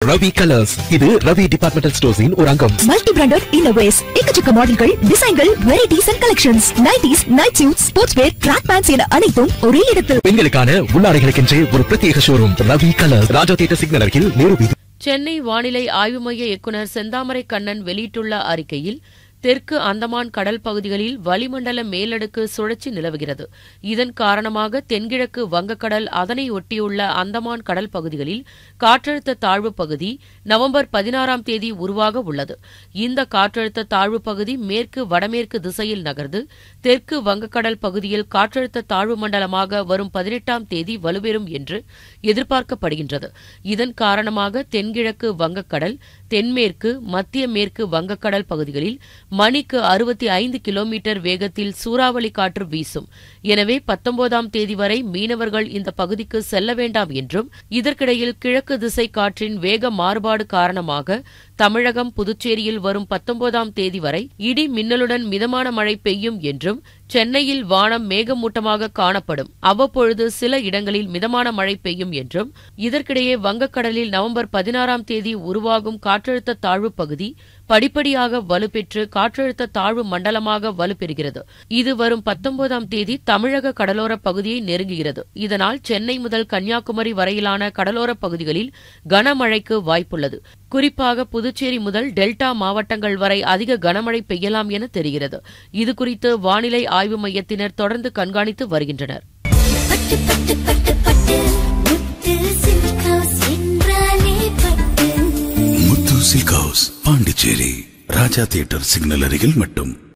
Ravi colours இது Ravi departmental ஸ்டோர்ஸின் ஒரு அங்கம் மல்டி பிராண்டட் இன்னோவேஸ் எக்கச்சக்க மாடல்கள் டிசைன்கள் varieties and collections nighties night suit sports wear track pants என அனைத்தும் ஒரே இடத்தில் பெண்களுக்கான உள்ளாடைகளுக்கென்றே ஒரு பிரத்யேக showroom Ravi colours Raja theatre signal அருகில் நேரு வீதி சென்னை வானிலை ஆய்வு மைய இயக்குநர் செந்தாமரை கண்ணன் வெளியிட்டுள்ள அறிக்கையில் தெற்கு அந்தமான் கடல் பகுதிகளில் வளிமண்டல மேலடுக்கு சுழற்சி நிலவுகிறது இதன் காரணமாக தென்கிழக்கு வங்கக்கடல் அதனை ஒட்டியுள்ள அந்தமான் கடல் பகுதிகளில் காற்றழுத்த தாழ்வு பகுதி நவம்பர் பதினாறாம் தேதி உருவாக உள்ளது இந்த காற்றழுத்த தாழ்வு பகுதி மேற்கு வடமேற்கு திசையில் நகர்ந்து தெற்கு வங்கக்கடல் பகுதியில் காற்றழுத்த தாழ்வு மண்டலமாக வரும் பதினெட்டாம் தேதி வலுப்பெறும் என்று எதிர்பார்க்கப்படுகின்றது இதன் காரணமாக தென்கிழக்கு வங்கக்கடல் தென்மேற்கு மத்திய மேற்கு வங்கக்கடல் பகுதிகளில் மணிக்கு அறுபத்தி ஐந்து கிலோமீட்டர் வேகத்தில் சூறாவளி காற்று வீசும் எனவே பத்தொன்பதாம் தேதி வரை மீனவர்கள் இந்த பகுதிக்கு செல்ல வேண்டாம் என்றும் இதற்கிடையில் கிழக்கு திசை காற்றின் வேக மாறுபாடு காரணமாக தமிழகம் புதுச்சேரியில் வரும் பத்தொன்பதாம் தேதி வரை இடி மின்னலுடன் மிதமான மழை பெய்யும் என்றும் சென்னையில் வானம் மேகமூட்டமாக காணப்படும் அவ்வப்பொழுது சில இடங்களில் மிதமான மழை பெய்யும் என்றும் இதற்கிடையே வங்கக்கடலில் நவம்பர் பதினாறாம் தேதி உருவாகும் காற்றழுத்த தாழ்வு பகுதி படிப்படியாக வலுப்பெற்று காற்றழுத்த தாழ்வு மண்டலமாக வலுப்பெறுகிறது இது வரும் பத்தொன்பதாம் தேதி தமிழக கடலோர பகுதியை நெருங்குகிறது இதனால் சென்னை முதல் கன்னியாகுமரி வரையிலான கடலோர பகுதிகளில் கனமழைக்கு வாய்ப்புள்ளது குறிப்பாக புதுச்சேரி முதல் டெல்டா மாவட்டங்கள் வரை அதிக கனமழை பெய்யலாம் என தெரிகிறது இதுகுறித்து வானிலை ஆய்வு மையத்தினர் தொடர்ந்து கண்காணித்து வருகின்றனர் பட்டு பட்டு பட்டு பட்டு முத்து சில்க் ஹவுஸ் என்றாலே பட்டு Muthu silk house Pondicherry Raja theatre signal அருகில் மட்டும்